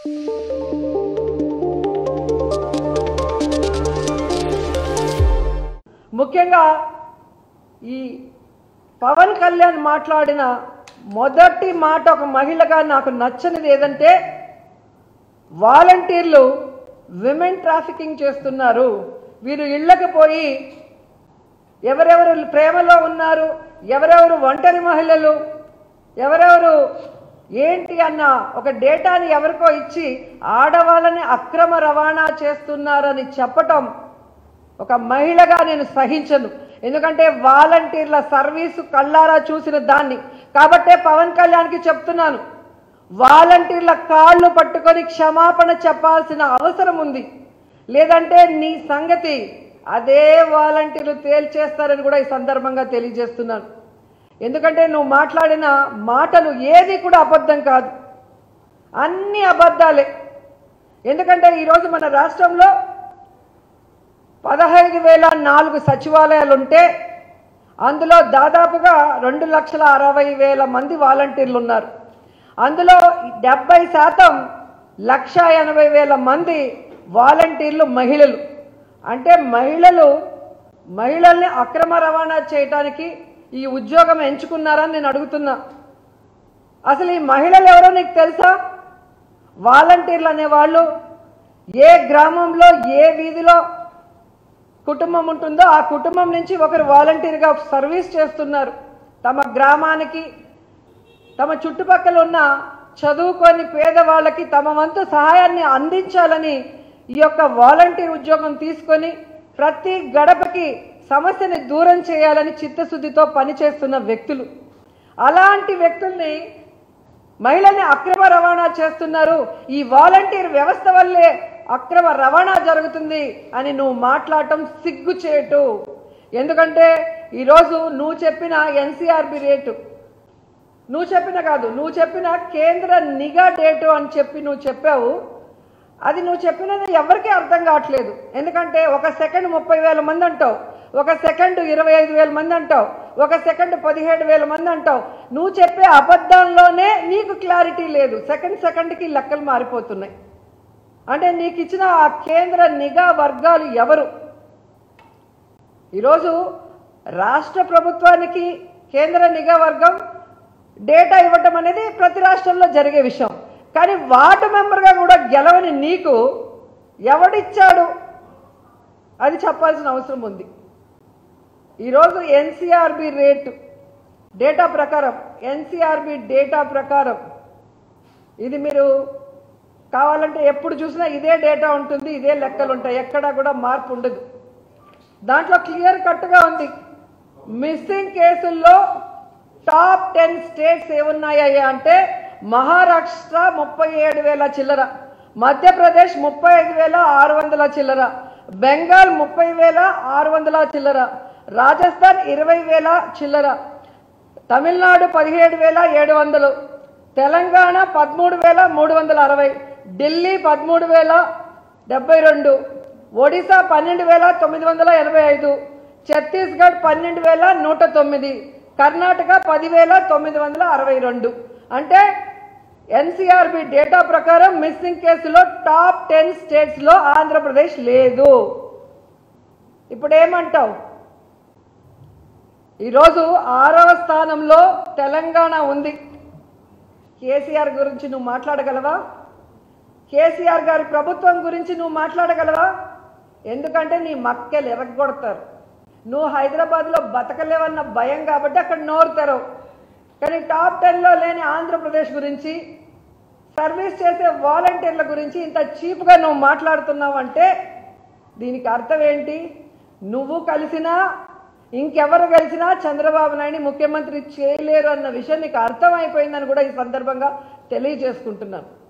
ముఖ్యంగా ఈ పవన్ కళ్యాణ్ మాట్లాడిన మొదటి మాట ఒక మహిళగా నాకు నచ్చనిది ఏదంటే వాలంటీర్లు విమెన్ ట్రాఫికింగ్ చేస్తున్నారు వీరు ఇళ్ళకి పోయి ఎవరెవరు ప్రేమలో ఉన్నారు ఎవరెవరు ఒంటరి మహిళలు ఎవరెవరు ఏంటి అన్న ఒక డేటాని ఎవరికో ఇచ్చి ఆడవాళ్ళని అక్రమ రవాణా చేస్తున్నారని చెప్పటం ఒక మహిళగా నేను సహించను ఎందుకంటే వాలంటీర్ల సర్వీసు కళ్ళారా చూసిన దాన్ని కాబట్టే పవన్ కళ్యాణ్కి చెప్తున్నాను వాలంటీర్ల కాళ్ళు పట్టుకొని క్షమాపణ చెప్పాల్సిన అవసరం ఉంది లేదంటే నీ సంగతి అదే వాలంటీర్లు తేల్చేస్తారని కూడా ఈ సందర్భంగా తెలియజేస్తున్నాను ఎందుకంటే నువ్వు మాట్లాడిన మాటలు ఏది కూడా అబద్ధం కాదు అన్ని అబద్ధాలే ఎందుకంటే ఈరోజు మన రాష్ట్రంలో పదహైదు వేల నాలుగు సచివాలయాలు ఉంటే అందులో దాదాపుగా రెండు లక్షల అరవై వేల మంది వాలంటీర్లు ఉన్నారు అందులో డెబ్బై శాతం లక్ష ఎనభై వేల మంది వాలంటీర్లు మహిళలు అంటే మహిళలు మహిళల్ని అక్రమ రవాణా చేయటానికి ఈ ఉద్యోగం ఎంచుకున్నారని నేను అడుగుతున్నా అసలు ఈ మహిళలు ఎవరో నీకు తెలుసా వాలంటీర్లు అనేవాళ్ళు ఏ గ్రామంలో ఏ వీధిలో కుటుంబం ఉంటుందో ఆ కుటుంబం నుంచి ఒకరు వాలంటీర్గా సర్వీస్ చేస్తున్నారు తమ గ్రామానికి తమ చుట్టుపక్కల ఉన్న చదువుకొని పేదవాళ్ళకి తమ వంతు సహాయాన్ని అందించాలని ఈ యొక్క వాలంటీర్ ఉద్యోగం తీసుకొని ప్రతి గడపకి సమస్యని దూరం చేయాలని చిత్తశుద్ధితో పనిచేస్తున్న వ్యక్తులు అలాంటి వ్యక్తుల్ని మహిళల్ని అక్రమ రవాణా చేస్తున్నారు ఈ వాలంటీర్ వ్యవస్థ వల్లే అక్రమ రవాణా జరుగుతుంది అని నువ్వు మాట్లాడటం సిగ్గుచేటు ఎందుకంటే ఈరోజు నువ్వు చెప్పిన ఎన్సీఆర్బి రేటు నువ్వు చెప్పిన కాదు నువ్వు చెప్పిన కేంద్ర నిఘా డేటు అని చెప్పి నువ్వు చెప్పావు అది నువ్వు చెప్పినది ఎవరికీ అర్థం కావట్లేదు ఎందుకంటే ఒక సెకండ్ ముప్పై వేల మంది అంటావు ఒక సెకండ్ ఇరవై ఐదు వేల మంది అంటావు ఒక సెకండ్ పదిహేడు వేల మంది అంటావు నువ్వు చెప్పే అబద్ధాల్లోనే నీకు క్లారిటీ లేదు సెకండ్ సెకండ్కి లెక్కలు మారిపోతున్నాయి అంటే నీకు ఇచ్చిన ఆ కేంద్ర నిఘా వర్గాలు ఎవరు ఈరోజు రాష్ట్ర ప్రభుత్వానికి కేంద్ర నిఘా వర్గం డేటా ఇవ్వటం అనేది ప్రతి రాష్ట్రంలో జరిగే విషయం కానీ వార్డు మెంబర్గా కూడా గెలవని నీకు ఎవడిచ్చాడు అది చెప్పాల్సిన అవసరం ఉంది ఈరోజు ఎన్సీఆర్బి రేటు డేటా ప్రకారం ఎన్సీఆర్బి డేటా ప్రకారం ఇది మీరు కావాలంటే ఎప్పుడు చూసినా ఇదే డేటా ఉంటుంది ఇదే లెక్కలు ఉంటాయి ఎక్కడా కూడా మార్పు ఉండదు దాంట్లో క్లియర్ కట్గా ఉంది మిస్సింగ్ కేసుల్లో టాప్ టెన్ స్టేట్స్ ఏమున్నాయ్యా అంటే మహారాష్ట్ర ముప్పై ఏడు వేల చిల్లర మధ్యప్రదేశ్ ముప్పై ఐదు వేల ఆరు వందల చిల్లర బెంగాల్ ముప్పై వేల ఆరు వందల చిల్లర రాజస్థాన్ ఇరవై వేల చిల్లర తమిళనాడు పదిహేడు వేల ఏడు వందలు తెలంగాణ పదమూడు వేల మూడు వందల అరవై ఢిల్లీ పదమూడు వేల డెబ్బై రెండు ఒడిశా పన్నెండు వేల తొమ్మిది వందల ఎనభై ఐదు ఛత్తీస్గఢ్ పన్నెండు వేల నూట తొమ్మిది కర్ణాటక పదివేల తొమ్మిది వందల అరవై రెండు అంటే ఎన్సీఆర్బి డేటా ప్రకారం మిస్సింగ్ కేసులో టాప్ టెన్ స్టేట్స్లో ఆంధ్రప్రదేశ్ లేదు ఇప్పుడు ఏమంటావు ఈరోజు ఆరవ స్థానంలో తెలంగాణ ఉంది కేసీఆర్ గురించి నువ్వు మాట్లాడగలవా కేసీఆర్ గారి ప్రభుత్వం గురించి నువ్వు మాట్లాడగలవా ఎందుకంటే నీ మక్కెలు ఎరగొడతారు నువ్వు హైదరాబాద్లో బతకలేవన్న భయం కాబట్టి అక్కడ నోరు తెరవు కానీ టాప్ టెన్లో లేని ఆంధ్రప్రదేశ్ గురించి సర్వీస్ చేసే వాలంటీర్ల గురించి ఇంత చీప్గా నువ్వు మాట్లాడుతున్నావు అంటే దీనికి అర్థం ఏంటి నువ్వు కలిసినా ఇంకెవరు కలిసినా చంద్రబాబు నాయుడిని ముఖ్యమంత్రి చేయలేరు అన్న విషయం నీకు అర్థమైపోయిందని కూడా ఈ సందర్భంగా తెలియజేసుకుంటున్నాను